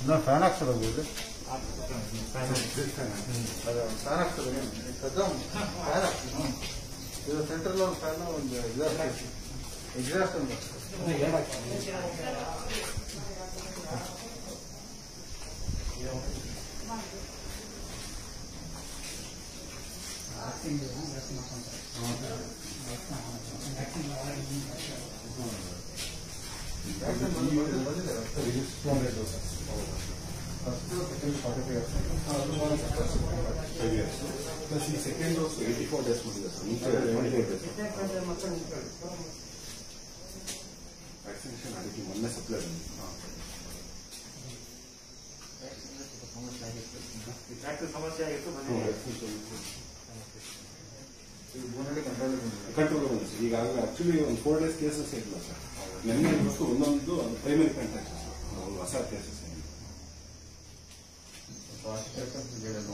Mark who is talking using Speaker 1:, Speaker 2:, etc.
Speaker 1: ಇನ್ನೊಂದು ಫ್ಯಾನ್ ಹಾಕ್ಸೋದು ಇದು ಅದೇ ಫ್ಯಾನ್ ಹಾಕ್ಸೋದು ಸದ್ದಂ ಫ್ಯಾನ್ ಹಾಕ್ತೀನಿ ಇದು ಸೆಂಟ್ರಲ್ ಒಂದು ಫ್ಯಾನ್ ಒಂದು ಎಕ್ಸಾಸ್ಟ್ ಎಕ್ಸಾಸ್ಟ್ ಒಂದು ವ್ಯಾಕ್ಸಿನ್ ಬಂದು ಬಂದಿದೆ ಬಂದಿದೆ first second forty five years
Speaker 2: plus ಈ second dose eighty four days ಬಂದಿದೆ ಸರ್ ಮುಂಚೆ ಟ್ವೆಂಟಿ ಏಟ್ ಡೇಸ್ ವ್ಯಾಕ್ಸಿನೇಷನ್ ಅದಕ್ಕೆ ಮೊನ್ನೆ ಸಪ್ಲೈ ಬಂದಿದೆ
Speaker 3: ಸಮಸ್ಯೆ ಆಗಿತ್ತು
Speaker 2: ಹ್ಞೂ, vaccination
Speaker 1: ಇದು ಮೂರಲ್ಲಿ ಕಂಟ್ರೋಲ್ ಬಂದಿದೆ
Speaker 2: ಕಂಟ್ರೋಲ್ ಬಂದಿದೆ ಸರ್ ಈಗಾಗಲೇ ಆಕ್ಚುಲಿ ಒಂದು ಫೋರ್ ಡೇಸ್ ಕೇಸಸ್ ಇಲ್ಲ ಸರ್ ನಿನ್ನೆ ಇವತ್ತು ಒಂದೊಂದು ಅದು ಪ್ರೈಮರಿ ಕಾಂಟ್ಯಾಕ್ಟ್ ಹೊಸ ಕೇಸಸ್
Speaker 1: ಫಾಸ್ಟ್